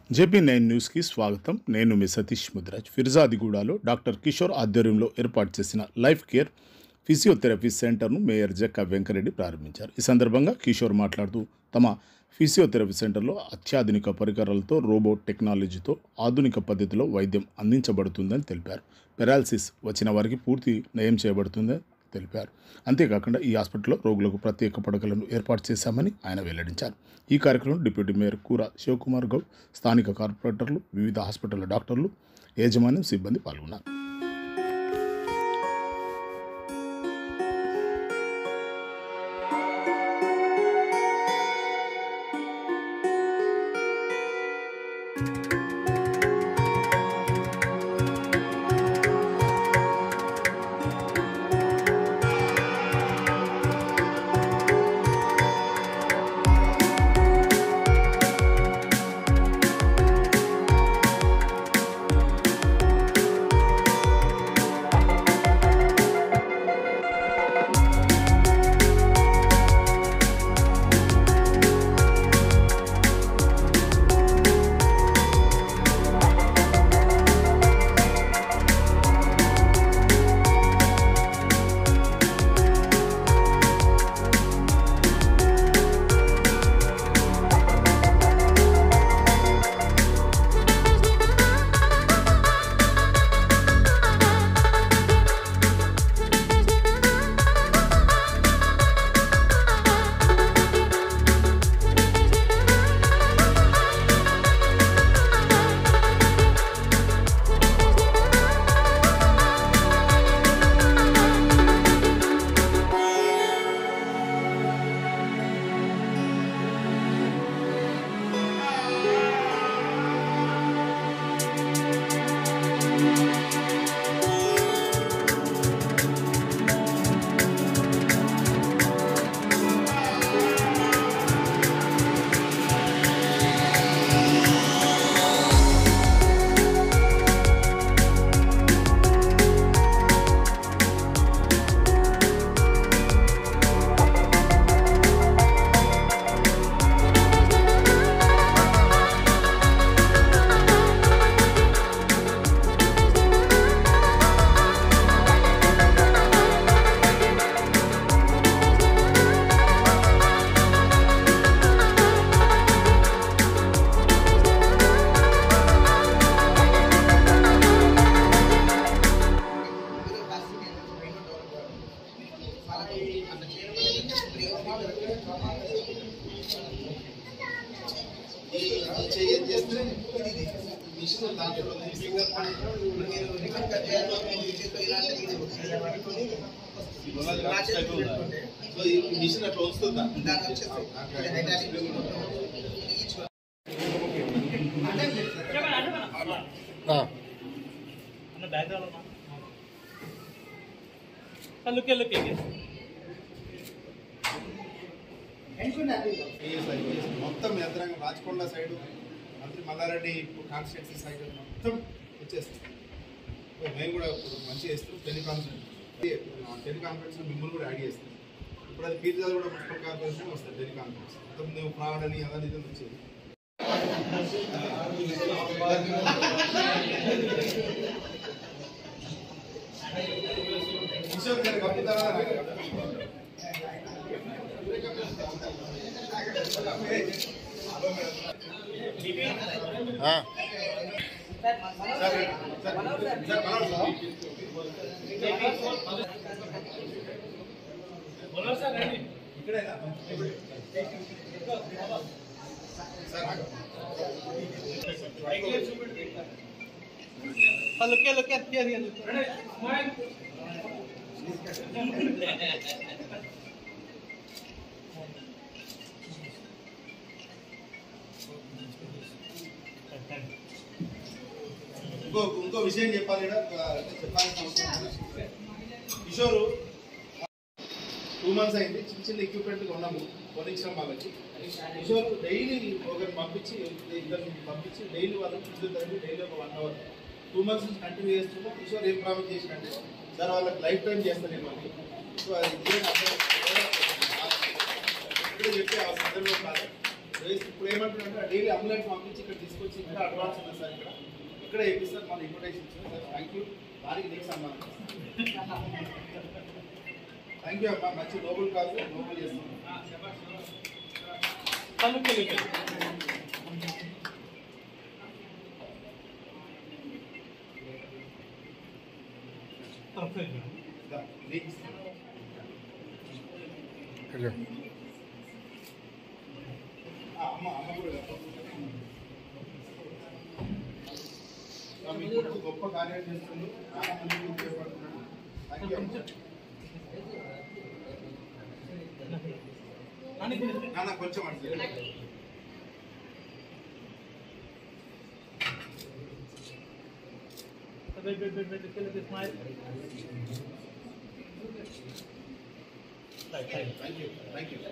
JP nine న్యూస్కి స్వాగతం నేను మీ సతీష్ ముద్రాజ్ ఫిర్జాదిగూడలో డాక్టర్ కిషోర్ ఆధ్వర్యంలో ఏర్పాటు చేసిన లైఫ్ కేర్ ఫిజియోథెరపీ సెంటర్ను మేయర్ జక్క వెంకరెడ్డి ప్రారంభించారు ఈ సందర్భంగా కిషోర్ మాట్లాడుతూ తమ ఫిజియోథెరపీ సెంటర్లో అత్యాధునిక పరికరాలతో రోబోట్ టెక్నాలజీతో ఆధునిక పద్ధతిలో వైద్యం అందించబడుతుందని తెలిపారు పెరాలసిస్ వచ్చిన వారికి పూర్తి నయం చేయబడుతుందని తెలిపారు అంతేకాకుండా ఈ హాస్పిటల్లో రోగులకు ప్రత్యేక పడకలను ఏర్పాటు చేశామని ఆయన వెల్లడించారు ఈ కార్యక్రమంలో డిప్యూటీ మేయర్ కూర శివకుమార్ గౌడ్ స్థానిక కార్పొరేటర్లు వివిధ హాస్పిటల్ డాక్టర్లు యాజమాన్యం సిబ్బంది పాల్గొన్నారు చెయ్యి చేస్తే మిషన్ దాంట్లో ఫింగర్ మీరు రికార్డ్ కట్ సో ఈ మిషన్ అట్లా వస్తుందా అన్న బ్యాక్గ్రౌండ్ లుక్ లుక్ మొత్తం యంత్రాంగం రాచకొండ సైడ్ మంత్రి మల్లారెడ్డి కాన్స్టిట్యున్సీ సైడ్ మొత్తం వచ్చేస్తుంది సో మేము కూడా ఇప్పుడు మంచిగా చేస్తాం టెలికాన్ఫరెన్స్ టెలికాన్ఫరెన్స్ మిమ్మల్ని కూడా యాడ్ చేస్తాం ఇప్పుడు అది పీర్జాలు కూడా మున్సిపల్ కార్పొరేషన్ వస్తుంది టెలికాన్ఫరెన్స్ మొత్తం నువ్వు ఫ్రాడ్ అని అదని ఇదని వచ్చేది కిషోర్ గారు పంపుతారా sir sir sir Manoj sir ఇక్కడేనా సార్ లుక్ లుక్ ఇంకో ఇంకో విషయం చెప్పాలి ఈడ, ఆ, చెప్పాల్సిన అవసరం ఉంది. కిషోరు టూ మంత్స్ అయింది చిన్న చిన్న ఎక్విప్మెంట్ కొన్నాము కొనిచ్చాం వాళ్ళకి కిషోర్ డైలీ ఒకరిని పంపించి ఇద్దరిని పంపించి డైలీ వాళ్ళకి ఫుడ్ థెరపీ డైలీ ఒక వన్ అవర్ టూ మంత్స్ నుంచి కంటిన్యూ చేస్తుంటే కిషోర్ ఏం ప్రామిస్ చేసినట్టే సార్ వాళ్ళకి లైఫ్ టైం చేస్తాను నేను అని సో అది ఇప్పుడే చెప్పే ఆ సందర్భం కాదు వేసి ఇప్పుడు ఏమంటున్నారంటే డైలీ అంబులెన్స్ పంపించి ఇక్కడ తీసుకొచ్చి ఇక్కడ అడ్వాన్స్ ఉంది సార్ ఇక్కడ ఇక్కడ వేపిస్తారు మన ఇన్విటేషన్ ఇచ్చారు సార్ థ్యాంక్ యూ దానికి నీకు సన్మానం థ్యాంక్ యూ అమ్మా మంచి నోబుల్ కాదు నోబుల్ చేస్తున్నాం తలుకే లుకే దా, నీకు ఇస్తాను. ఆ, అమ్మ అమ్మ కూడా చెప్పు. ఆ, మీ కొడుకు గొప్ప కార్యం చేస్తుంది చాలా మందికి ఉపయోగపడుతున్నాడు థ్యాంక్ యూ అమ్మ. నాన్న కొంచెం అంటే వెయిట్ వెయిట్ వెయిట్ వెయిట్ లుకే smile right right thank you thank you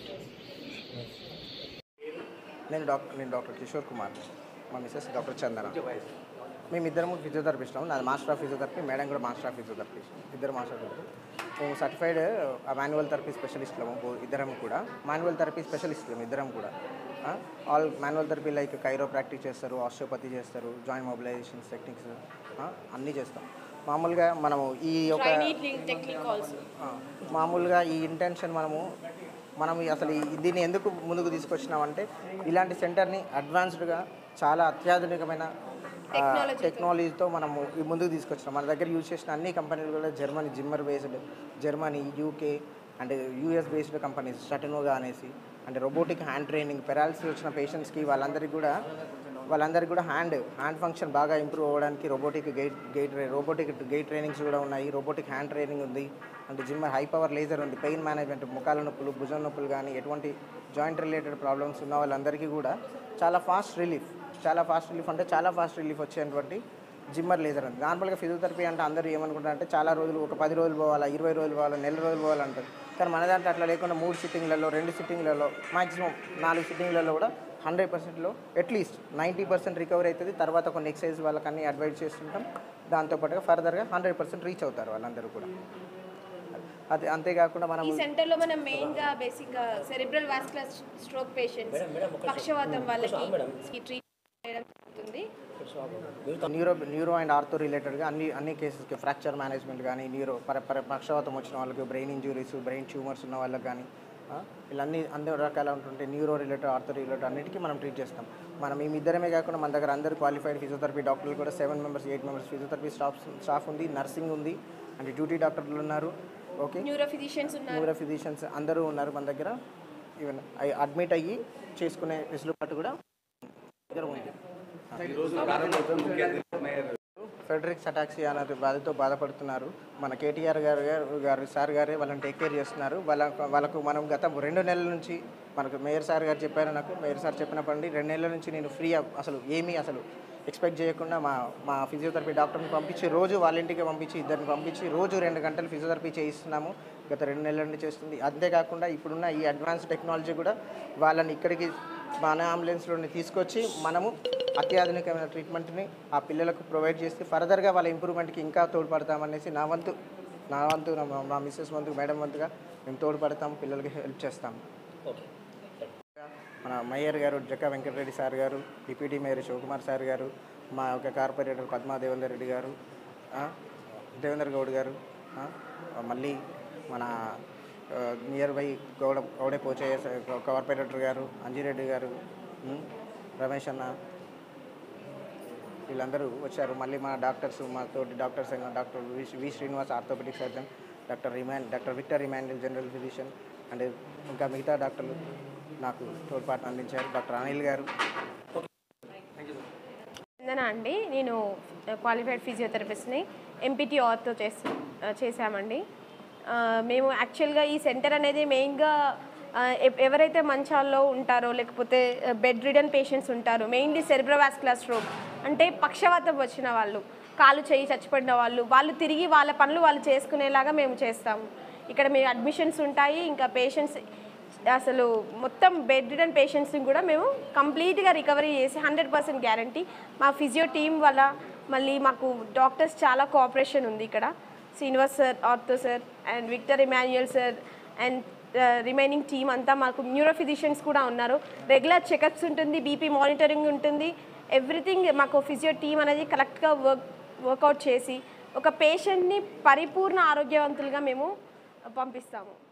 నేను డాక్టర్ నేను డాక్టర్ కిషోర్ కుమార్ మా మిసెస్ డాక్టర్ చందన మేమిద్దరము ఫిజియోథెరపిస్టాము నాది మాస్టర్ ఆఫ్ ఫిజియోథెరపీ మేడం కూడా మాస్టర్ ఆఫ్ ఫిజియోథెరపీ ఇద్దరు మాస్టర్ ఆఫ్ మేము సర్టిఫైడ్ మాన్యువల్ థెరపీ స్పెషలిస్ట్లము బో- ఇద్దరం కూడా మాన్యువల్ థెరపీ స్పెషలిస్ట్లము ఇద్దరం కూడా all manual therapy like chiro practice చేస్తారు ఆస్టియోపతి చేస్తారు జాయింట్ మొబిలైజేషన్స్ టెక్నిక్స్ అన్నీ చేస్తాం మామూలుగా మనము ఈ యొక్క Training technique also. ఆ, మామూలుగా ఈ ఇంటెన్షన్ మనము మనం ఈ అసలు ఈ- దీన్ని ఎందుకు ముందుకు తీసుకొచ్చినామంటే ఇలాంటి సెంటర్ని అడ్వాన్స్డ్గా చాలా అత్యాధునికమైన ఆ, Technology తో. టెక్నాలజీతో మనము ఈ ముందుకు తీసుకొచ్చినాం మన దగ్గర యూజ్ చేసిన అన్ని కంపెనీలు కూడా Germany Zimmer based Germany UK and US based companies స్టటనోగా అనేసి అంటే రోబోటిక్ హ్యాండ్ ట్రైనింగ్ పెరాలసిస్ వచ్చిన పేషెంట్స్కి వాళ్ళందరికీ కూడా వాళ్ళందరికీ కూడా హ్యాండ్ హ్యాండ్ ఫంక్షన్ బాగా ఇంప్రూవ్ అవ్వడానికి robotic gait gait robotic gait trainings కూడా ఉన్నాయి రోబోటిక్ హ్యాండ్ ట్రైనింగ్ ఉంది అంటే జిమ్ హై పవర్ లేజర్ ఉంది పెయిన్ మేనేజ్మెంట్ ముఖాల నొప్పులు భుజం నొప్పులు కానీ ఎటువంటి జాయింట్ రిలేటెడ్ ప్రాబ్లమ్స్ ఉన్న వాళ్ళందరికీ కూడా చాలా ఫాస్ట్ రిలీఫ్ చాలా ఫాస్ట్ రిలీఫ్ అంటే చాలా ఫాస్ట్ రిలీఫ్ వచ్చేటువంటి జిమ్మర్ లేజర్ ఉంది నార్మల్గా ఫిజియోథెరపీ అంటే అందరూ ఏమనుకుంటారు అంటే చాలా రోజులు ఒక పది రోజులు పోవాలా ఇరవై రోజులు పోవాలా నెల రోజులు పోవాలంటారు కానీ మన దాంట్లో అట్లా లేకుండా మూడు సిట్టింగ్లలో రెండు సిట్టింగ్లలో మాక్సిమం నాలుగు సిట్టింగ్లలో కూడా హండ్రెడ్ పర్సెంట్లో అట్లీస్ట్ నైంటీ పర్సెంట్ రికవరీ అవుతుంది తర్వాత కొన్ని ఎక్సర్సైజ్ వాళ్ళకి అన్ని అడ్వైజ్ చేస్తుంటాం దాంతోపాటుగా ఫర్దర్గా హండ్రెడ్ పర్సెంట్ రీచ్ అవుతారు వాళ్ళందరూ కూడా అది అంతేకాకుండా మనం ఈ సెంటర్ లో మనం మెయిన్ గా బేసిక్ గా సెరిబ్రల్ వాస్కులర్ స్ట్రోక్ పేషెంట్స్ పక్షవాతం వాళ్ళకి ట్రీట్ చేయడం జరుగుతుంది న్యూరో న్యూరో అండ్ ఆర్థో రిలేటెడ్గా అన్ని అన్ని కేసెస్కి ఫ్రాక్చర్ మేనేజ్మెంట్ కానీ న్యూరో పర పర పక్షవాతం వచ్చిన వాళ్ళకి బ్రెయిన్ ఇంజురీస్ బ్రెయిన్ ట్యూమర్స్ ఉన్న వాళ్ళకి కానీ ఆ, ఇలా అన్ని అన్ని రకాల ఉంటుంటే న్యూరో రిలేటెడ్ ఆర్థో రిలేటెడ్ అన్నిటికీ మనం ట్రీట్ చేస్తాం మనం మేము ఇద్దరమే కాకుండా మన దగ్గర అందరు క్వాలిఫైడ్ ఫిజియోథెరపీ డాక్టర్లు కూడా seven members eight members physiotherapy staff staff ఉంది నర్సింగ్ ఉంది అంటే డ్యూటీ డాక్టర్లు ఉన్నారు ఓకే న్యూరో ఫిజిషియన్స్ ఉన్నారు న్యూరో ఫిజిషియన్స్ అందరూ ఉన్నారు మన దగ్గర ఈవెన్ అడ్మిట్ అయ్యి చేసుకునే వెసులుబాటు కూడా దగ్గర ఉంది ఫెడరిక్ అటాక్సీ అనే బాధతో బాధపడుతున్నారు మన కేటీఆర్ గారు గారు- గారు సార్ గారే వాళ్ళని టేక్ కేర్ చేస్తున్నారు వాళ్ళ వాళ్ళకు మనం గత రెండు నెలల నుంచి మనకు మేయర్ సార్ గారు చెప్పారు నాకు మేయర్ సార్ చెప్పినప్పటి రెండు నెలల నుంచి నేను ఫ్రీ అసలు ఏమీ అసలు ఎక్స్పెక్ట్ చేయకుండా మా మా ఫిజియోథెరపీ డాక్టర్ని పంపించి రోజు వాళ్ళ ఇంటికి పంపించి ఇద్దరిని పంపించి రోజు రెండు గంటలు ఫిజియోథెరపీ చేయిస్తున్నాము గత రెండు నెలల నుండి చేస్తుంది అంతేకాకుండా ఇప్పుడున్న ఈ అడ్వాన్స్ టెక్నాలజీ కూడా వాళ్ళని ఇక్కడికి మన అంబులెన్స్లోని తీసుకొచ్చి మనము అత్యాధునికమైన ట్రీట్మెంట్ని ఆ పిల్లలకు ప్రొవైడ్ చేసి ఫర్దర్గా వాళ్ళ ఇంప్రూవ్మెంట్కి ఇంకా తోడ్పడతామనేసి నా వంతు నా వంతు నా- మా మిస్సెస్ వంతు మేడం వంతుగా మేము తోడ్పడతాం పిల్లలకి హెల్ప్ చేస్తాం మన మేయర్ గారు జక్క వెంకటరెడ్డి సార్ గారు డిప్యూటీ మేయర్ శివకుమార్ సార్ గారు మా యొక్క కార్పొరేటర్ పద్మా దేవేందర్ రెడ్డి గారు ఆ, దేవేందర్ గౌడ్ గారు ఆ, మళ్ళీ మన నియర్ బై గౌడ గౌడే పోచయ్య సార్, కార్పొరేటర్ గారు అంజిరెడ్డి గారు ఉమ్, రమేష్ అన్న వీళ్ళందరూ వచ్చారు మళ్ళీ మా డాక్టర్స్ మా తోటి డాక్టర్స్ అయిన doctor V V Srinivas orthopaedic surgeon doctor Riman doctor Victor Emmanuel general physician and ఇంకా మిగతా డాక్టర్లు నాకు తోడ్పాటు అందించారు డాక్టర్ అనిల్ గారు చందన అండి నేను క్వాలిఫైడ్ ఫిజియోథెరపిస్ట్ని ఎంపీటీ ఆర్తో చేసి చేశామండి ఆ, మేము యాక్చువల్గా ఈ సెంటర్ అనేది మెయిన్గా ఆ, ఎవ్- ఎవరైతే మంచాల్లో ఉంటారో లేకపోతే బెడ్ రిడన్ పేషెంట్స్ ఉంటారో మెయిన్లీ సెరిబ్రోవాస్కులర్ స్ట్రోక్ అంటే పక్షవాతం వచ్చిన వాళ్ళు కాలు చేయి చచ్చిపడిన వాళ్ళు వాళ్ళు తిరిగి వాళ్ళ పనులు వాళ్ళు చేసుకునేలాగా మేము చేస్తాము ఇక్కడ మీ అడ్మిషన్స్ ఉంటాయి ఇంకా పేషెంట్స్ అసలు మొత్తం బెడ్ రిడన్ పేషెంట్స్ని కూడా మేము కంప్లీట్గా రికవరీ చేసి హండ్రెడ్ పర్సెంట్ గ్యారంటీ మా ఫిజియో టీం వల్ల మళ్ళీ మాకు డాక్టర్స్ చాలా కోఆపరేషన్ ఉంది ఇక్కడ Srinivas sir ortho sir and Victor Emmanuel sir and remaining team అంతా మాకు న్యూరో ఫిజిషియన్స్ కూడా ఉన్నారు రెగ్యులర్ చెకప్స్ ఉంటుంది బీపీ మానిటరింగ్ ఉంటుంది ఎవ్రీథింగ్ మాకు ఫిజియో టీమ్ అనేది కరెక్ట్గా వర్క్ వర్కౌట్ చేసి ఒక పేషెంట్ని పరిపూర్ణ ఆరోగ్యవంతులుగా మేము పంపిస్తాము